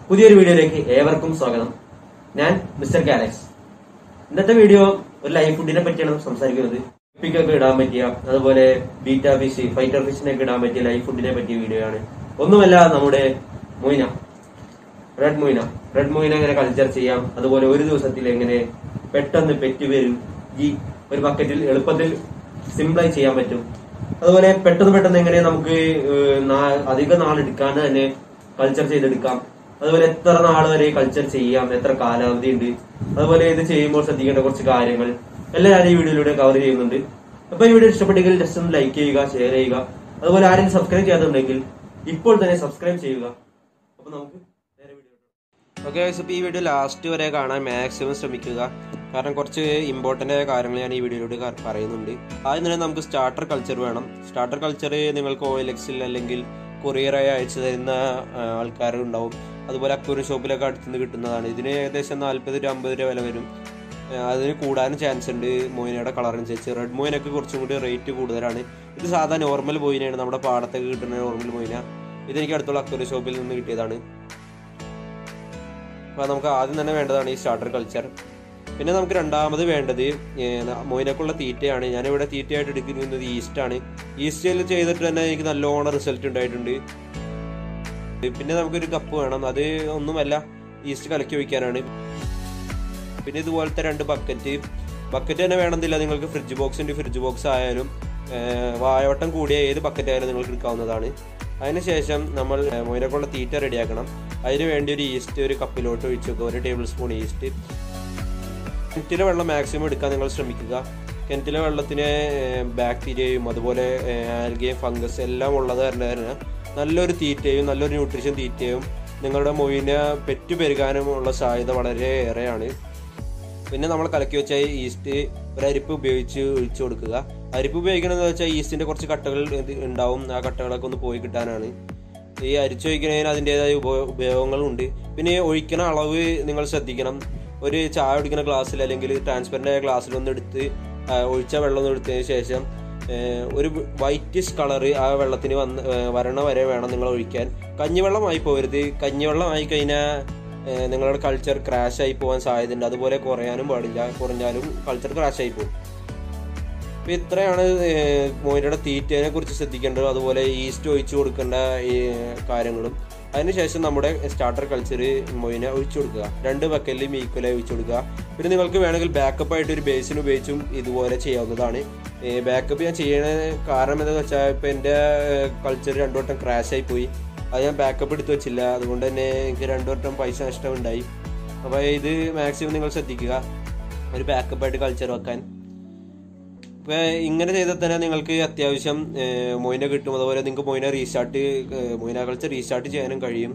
പുതിയൊരു വീഡിയോയിലേക്ക് ഏവർക്കും സ്വാഗതം ഞാൻ മിസ്റ്റർ കാലക്സ് ഇന്നത്തെ വീഡിയോ ഒരു ലൈഫ് ഫുഡിനെ പറ്റിയാണ് സംസാരിക്കുന്നത് പിക്കൊക്കെ ഇടാൻ പറ്റിയ അതുപോലെ ബീറ്റ ഫിഷ് ഫൈറ്റർ ഫിഷിനൊക്കെ ഇടാൻ പറ്റിയ ലൈഫ് ഫുഡിനെ പറ്റിയ വീഡിയോ ആണ് ഒന്നുമല്ല നമ്മുടെ moina red moina red moina എങ്ങനെ കൾച്ചർ ചെയ്യാം അതുപോലെ ഒരു ദിവസത്തിൽ എങ്ങനെ പെട്ടെന്ന് പെറ്റ് വരും ഈ ഒരു ബക്കറ്റിൽ എളുപ്പത്തിൽ സിമ്പിളായി ചെയ്യാൻ പറ്റും അതുപോലെ പെട്ടെന്ന് പെട്ടെന്ന് എങ്ങനെ നമുക്ക് ഏഹ്, നാ- അധിക നാൾ എടുക്കാണ്ട് തന്നെ കൾച്ചർ ചെയ്തെടുക്കാം അതുപോലെ എത്ര നാൾ വരെ കൾച്ചർ ചെയ്യാം എത്ര കാലാവധി ഉണ്ട് അതുപോലെ ഇത് ചെയ്യുമ്പോൾ ശ്രദ്ധിക്കേണ്ട കുറച്ച് കാര്യങ്ങൾ എല്ലാം ഞാൻ ഈ വീഡിയോയിലൂടെ കവർ ചെയ്യുന്നുണ്ട് അപ്പൊ ഈ വീഡിയോ ഇഷ്ടപ്പെട്ടെങ്കിൽ ജസ്റ്റ് ഒന്ന് ലൈക്ക് ചെയ്യുക ഷെയർ ചെയ്യുക അതുപോലെ ആരെങ്കിലും സബ്സ്ക്രൈബ് ചെയ്യാത്തുണ്ടെങ്കിൽ ഇപ്പോൾ തന്നെ സബ്സ്ക്രൈബ് ചെയ്യുക അപ്പൊ നമുക്ക് നേരെ വീഡിയോ ഓക്കെ ഇപ്പൊ ഈ വീഡിയോ ലാസ്റ്റ് വരെ കാണാൻ മാക്സിമം ശ്രമിക്കുക കാരണം കുറച്ച് ഇമ്പോർട്ടൻ്റ് ആയ കാര്യങ്ങൾ ഞാൻ ഈ വീഡിയോയിലൂടെ ക- പറയുന്നുണ്ട് ആദ്യം തന്നെ നമുക്ക് സ്റ്റാർട്ടർ കൾച്ചർ വേണം സ്റ്റാർട്ടർ കൾച്ചർ നിങ്ങൾക്ക് ഓയിൽ എക്സിൽ അല്ലെങ്കിൽ കൊറിയറായി അയച്ചു തരുന്ന ആ, ആൾക്കാരുണ്ടാവും അതുപോലെ അക്വറി ഷോപ്പിലൊക്കെ അടുത്തുനിന്ന് കിട്ടുന്നതാണ് ഇതിന് ഏകദേശം നാൽപ്പത് ടു അമ്പത് രൂപ വില വരും ആ, അതിന് കൂടാനും ചാൻസ് ഉണ്ട് മോയിനയുടെ കളറനുസരിച്ച് റെഡ് മോയിനൊക്കെ കുറച്ചും കൂടി റേറ്റ് കൂടുതലാണ് ഇത് സാധാ നോർമൽ മോയിനയാണ് നമ്മുടെ പാടത്തൊക്കെ കിട്ടുന്ന നോർമൽ മോയിന ഇതെനിക്ക് അടുത്തുള്ള അക്വറി ഷോപ്പിൽ നിന്ന് കിട്ടിയതാണ് അപ്പോൾ നമുക്ക് ആദ്യം തന്നെ വേണ്ടതാണ് ഈ സ്റ്റാർട്ടർ കൾച്ചർ പിന്നെ നമുക്ക് രണ്ടാമത് വേണ്ടത് മൊയിനക്കുള്ള തീറ്റയാണ് ഞാനിവിടെ തീറ്റയായിട്ട് എടുക്കുന്നത് ഈസ്റ്റാണ് ഈസ്റ്റിൽ ചെയ്തിട്ട് തന്നെ എനിക്ക് നല്ലോണം റിസൾട്ട് ഉണ്ടായിട്ടുണ്ട് പിന്നെ നമുക്കൊരു കപ്പ് വേണം അത് ഒന്നുമല്ല ഈസ്റ്റ് കലക്കി ഒഴിക്കാനാണ് പിന്നെ ഇതുപോലത്തെ രണ്ട് ബക്കറ്റ് ബക്കറ്റ് തന്നെ വേണമെന്നില്ല നിങ്ങൾക്ക് ഫ്രിഡ്ജ് ബോക്സിൻ്റെ ഫ്രിഡ്ജ് ബോക്സ് ആയാലും ഏഹ്, വായവട്ടം കൂടിയ ഏത് ബക്കറ്റ് ആയാലും നിങ്ങൾക്ക് എടുക്കാവുന്നതാണ് അതിനുശേഷം നമ്മൾ ഏഹ്, മൊയിനക്കുള്ള തീറ്റ റെഡിയാക്കണം അതിന് വേണ്ടി ഒരു ഈസ്റ്റ് ഒരു കപ്പിലോട്ട് ഒഴിച്ച് വെക്കുക ഒരു ടേബിൾ സ്പൂൺ ഈസ്റ്റ് കിണറ്റിലെ വെള്ളം മാക്സിമം എടുക്കാൻ നിങ്ങൾ ശ്രമിക്കുക കിണറ്റിലെ വെള്ളത്തിന് ബാക്ടീരിയയും അതുപോലെ ആൽഗയും ഫംഗസ് എല്ലാം ഉള്ളത് കാരണം തന്നെ നല്ലൊരു തീറ്റയും നല്ലൊരു ന്യൂട്രീഷൻ തീറ്റയും നിങ്ങളുടെ മൊയിന പെറ്റു പെരുകാനുമുള്ള സാധ്യത വളരെ ഏറെയാണ് പിന്നെ നമ്മൾ കലക്കി വെച്ച ഈ ഈസ്റ്റ് ഒരു അരിപ്പ് ഉപയോഗിച്ച് ഒഴിച്ചു കൊടുക്കുക അരിപ്പ് ഉപയോഗിക്കണമെന്ന് വെച്ചാൽ ഈസ്റ്റിന്റെ കുറച്ച് കട്ടകൾ ഇത് ഉണ്ടാവും ആ കട്ടകളൊക്കെ ഒന്ന് പോയി കിട്ടാനാണ് ഈ അരിച്ചൊഴിക്കുന്നതിന് അതിൻ്റെതായ ഉപ- ഉപയോഗങ്ങളുണ്ട് പിന്നെ ഈ ഒഴിക്കണ അളവ് നിങ്ങൾ ശ്രദ്ധിക്കണം ഒരു ചായ കുടിക്കുന്ന ഗ്ലാസ്സിൽ അല്ലെങ്കിൽ ട്രാൻസ്പെറൻ്റ് ആയ ഗ്ലാസ്സിൽ ഒന്ന് എടുത്ത് ആ, ഒഴിച്ച വെള്ളം ഒന്ന് എടുത്തതിന് ശേഷം ഏഹ്, ഒരു വൈറ്റിഷ് കളറ് ആ വെള്ളത്തിന് വന്ന് ഏഹ്, വരണ വരെ വേണം നിങ്ങൾ ഒഴിക്കാൻ കഞ്ഞിവെള്ളമായി പോകരുത് കഞ്ഞിവെള്ളമായി കഴിഞ്ഞാൽ ഏഹ് നിങ്ങളുടെ കൾച്ചർ ക്രാഷ് ആയി പോകാൻ സാധ്യതയുണ്ട് അതുപോലെ കുറയാനും പാടില്ല കുറഞ്ഞാലും കൾച്ചർ ക്രാഷ് ആയി പോകും അപ്പൊ ഇത്രയാണ് ഏഹ് മോയിനയുടെ തീറ്റയെ കുറിച്ച് ശ്രദ്ധിക്കേണ്ടത് അതുപോലെ ഈസ്റ്റ് ഒഴിച്ചു കൊടുക്കേണ്ട ഈ കാര്യങ്ങളും അതിനുശേഷം നമ്മുടെ സ്റ്റാർട്ടർ കൾച്ചർ മൊയിന ഒഴിച്ചു കൊടുക്കുക രണ്ട് ബക്കലിലും ഈക്വലായി ഒഴിച്ചു കൊടുക്കുക പിന്നെ നിങ്ങൾക്ക് വേണമെങ്കിൽ ബാക്കപ്പ് ആയിട്ട് ഒരു ബേസിന് ഉപയോഗിച്ചും ഇതുപോലെ ചെയ്യാവുന്നതാണ് ബാക്കപ്പ് ഞാൻ ചെയ്യണ കാരണം എന്താണെന്ന് വെച്ചാൽ ഇപ്പം എൻ്റെ കൾച്ചർ രണ്ടു വട്ടം ക്രാഷ് ആയി പോയി അത് ഞാൻ ബാക്കപ്പ് എടുത്ത് വെച്ചില്ല അതുകൊണ്ട് തന്നെ എനിക്ക് രണ്ടു വട്ടം പൈസ നഷ്ടം ഉണ്ടായി അപ്പോൾ ഇത് മാക്സിമം നിങ്ങൾ ശ്രദ്ധിക്കുക ഒരു ബാക്കപ്പ് ആയിട്ട് കൾച്ചർ വെക്കാൻ ഇപ്പൊ ഇങ്ങനെ ചെയ്താൽ തന്നെ നിങ്ങൾക്ക് അത്യാവശ്യം ഏഹ്, മൊയിന കിട്ടും അതുപോലെ നിങ്ങൾക്ക് മൊയിന റീസ്റ്റാർട്ട് ഏഹ്, മൊയിന കൾച്ചർ റീസ്റ്റാർട്ട് ചെയ്യാനും കഴിയും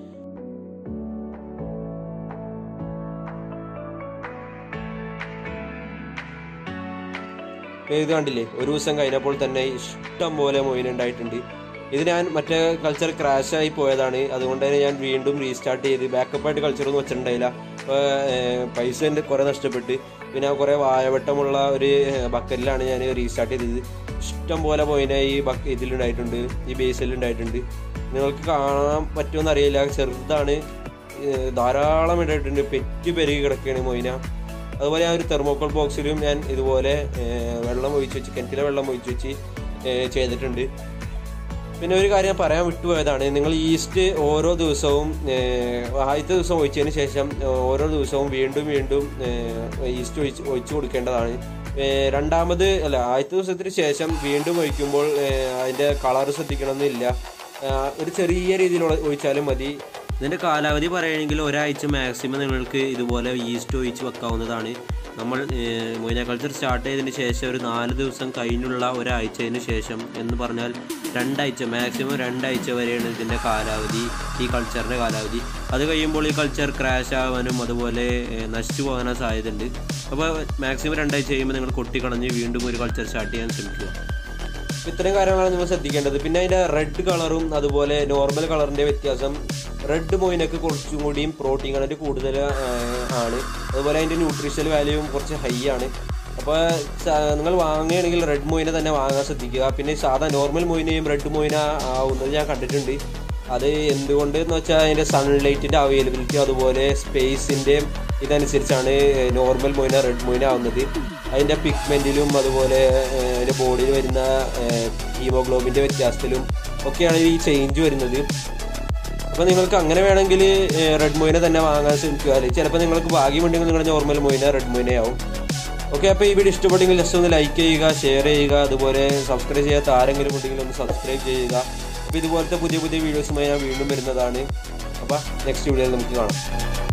ഇപ്പൊ ഇത് കണ്ടില്ലേ ഒരു ദിവസം കഴിഞ്ഞപ്പോൾ തന്നെ ഇഷ്ടം പോലെ മൊയിന ഉണ്ടായിട്ടുണ്ട് ഇത് ഞാൻ മറ്റേ കൾച്ചർ ക്രാഷ് ആയി പോയതാണ് അതുകൊണ്ട് തന്നെ ഞാൻ വീണ്ടും റീസ്റ്റാർട്ട് ചെയ്ത് ബാക്കപ്പ് ആയിട്ട് കൾച്ചർ ഒന്നും വെച്ചിട്ടുണ്ടായില്ല അപ്പോൾ പൈസ എൻ്റെ കുറേ നഷ്ടപ്പെട്ട് പിന്നെ കുറേ വായവട്ടമുള്ള ഒരു ബക്കറ്റിലാണ് ഞാൻ റീസ്റ്റാർട്ട് ചെയ്തത് ഇഷ്ടം പോലെ മൊയിന ഈ ബക്ക ഇതിലുണ്ടായിട്ടുണ്ട് ഈ ബേസിൽ ഉണ്ടായിട്ടുണ്ട് നിങ്ങൾക്ക് കാണാൻ പറ്റുമെന്ന് അറിയില്ല ചെറുതാണ് ഏഹ് ധാരാളം ഇടായിട്ടുണ്ട് പെറ്റ് പെരുകി കിടക്കുകയാണ് മൊയിന അതുപോലെ ഞാൻ ഒരു തെർമോക്കോൾ ബോക്സിലും ഞാൻ ഇതുപോലെ ഏഹ്, വെള്ളം ഒഴിച്ച് വെച്ച് കിണറ്റിലെ വെള്ളം ഒഴിച്ച് വെച്ച് ഏഹ്, ചെയ്തിട്ടുണ്ട് പിന്നെ ഒരു കാര്യം ഞാൻ പറയാൻ വിട്ടുപോയതാണ് നിങ്ങൾ ഈസ്റ്റ് ഓരോ ദിവസവും ഏഹ്, ആദ്യത്തെ ദിവസം ഒഴിച്ചതിന് ശേഷം ഏഹ്, ഓരോ ദിവസവും വീണ്ടും വീണ്ടും ഏഹ്, ഈസ്റ്റ് ഒഴിച്ച് ഒഴിച്ചു കൊടുക്കേണ്ടതാണ് ഏഹ്, രണ്ടാമത് അല്ല ആദ്യത്തെ ദിവസത്തിന് ശേഷം വീണ്ടും ഒഴിക്കുമ്പോൾ ഏഹ്, അതിന്റെ കളർ ശ്രദ്ധിക്കണമെന്നില്ല ഏഹ്, ഒരു ചെറിയ രീതിയിൽ ഒ- ഒഴിച്ചാലും മതി ഇതിന്റെ കാലാവധി പറയുകയാണെങ്കിൽ ഒരാഴ്ച മാക്സിമം നിങ്ങൾക്ക് ഇതുപോലെ ഈസ്റ്റ് ഒഴിച്ച് വെക്കാവുന്നതാണ് നമ്മൾ മൊയിന കൾച്ചർ സ്റ്റാർട്ട് ചെയ്തതിന് ശേഷം ഒരു നാല് ദിവസം കഴിഞ്ഞുള്ള ഒരാഴ്ചയിന് ശേഷം എന്ന് പറഞ്ഞാൽ രണ്ടാഴ്ച മാക്സിമം രണ്ടാഴ്ച വരെയാണ് ഇതിൻ്റെ കാലാവധി ഈ കൾച്ചറിൻ്റെ കാലാവധി അത് കഴിയുമ്പോൾ ഈ കൾച്ചർ ക്രാഷ് ആവാനും അതുപോലെ ഏഹ്, നശിച്ചു പോകാനും സാധ്യതയുണ്ട് അപ്പോൾ മാക്സിമം രണ്ടാഴ്ച കഴിയുമ്പോൾ നിങ്ങൾ കൊട്ടിക്കളഞ്ഞ് വീണ്ടും ഒരു കൾച്ചർ സ്റ്റാർട്ട് ചെയ്യാൻ ശ്രമിക്കുക അപ്പൊ ഇത്രയും കാര്യങ്ങളാണ് നിങ്ങൾ ശ്രദ്ധിക്കേണ്ടത് പിന്നെ അതിന്റെ റെഡ് കളറും അതുപോലെ നോർമൽ കളറിന്റെ വ്യത്യാസം റെഡ് മൊയിനൊക്കെ കുറച്ചും കൂടിയും പ്രോട്ടീൻ കണ്ടന്റ് കൂടുതൽ ആ, ആണ് അതുപോലെ അതിന്റെ ന്യൂട്രീഷണൽ വാല്യൂവും കുറച്ച് ഹൈ ആണ് അപ്പോൾ നിങ്ങൾ വാങ്ങുകയാണെങ്കിൽ റെഡ് മൊയിനെ തന്നെ വാങ്ങാൻ ശ്രദ്ധിക്കുക പിന്നെ സാധാ നോർമൽ മൊയിനെയും റെഡ് മൊയിന ആവുന്നത് ഞാൻ കണ്ടിട്ടുണ്ട് അത് എന്തുകൊണ്ട് എന്ന് വെച്ചാൽ അതിൻ്റെ സൺലൈറ്റിൻ്റെ അവൈലബിലിറ്റി അതുപോലെ സ്പേസിൻ്റെ ഇതനുസരിച്ചാണ് നോർമൽ മൊയിന റെഡ് മൊയിന ആവുന്നത് അതിൻ്റെ പിഗ്മെൻറ്റിലും അതുപോലെ ഏഹ്, അതിൻ്റെ ബോഡിയിൽ വരുന്ന ഹീമോഗ്ലോബിൻ്റെ വ്യത്യാസത്തിലും ഒക്കെയാണ് ഈ ചേഞ്ച് വരുന്നത് അപ്പോൾ നിങ്ങൾക്ക് അങ്ങനെ വേണമെങ്കിൽ റെഡ് മൊയിന തന്നെ വാങ്ങാൻ ശ്രമിക്കുക അല്ലെങ്കിൽ ചിലപ്പോൾ നിങ്ങൾക്ക് ഭാഗ്യമുണ്ടെങ്കിൽ നിങ്ങളുടെ നോർമൽ മൊയിന റെഡ് മൊയിനയാവും ഓക്കെ അപ്പോൾ ഈ വീഡിയോ ഇഷ്ടപ്പെട്ടെങ്കിൽ ജസ്റ്റ് ഒന്ന് ലൈക്ക് ചെയ്യുക ഷെയർ ചെയ്യുക അതുപോലെ സബ്സ്ക്രൈബ് ചെയ്യാത്ത ആരെങ്കിലും ഉണ്ടെങ്കിൽ ഒന്ന് സബ്സ്ക്രൈബ് ചെയ്യുക അപ്പോൾ ഇതുപോലത്തെ പുതിയ പുതിയ വീഡിയോസുമായി ഞാൻ വീണ്ടും വരുന്നതാണ് അപ്പോൾ നെക്സ്റ്റ് വീഡിയോയിൽ നമുക്ക് കാണാം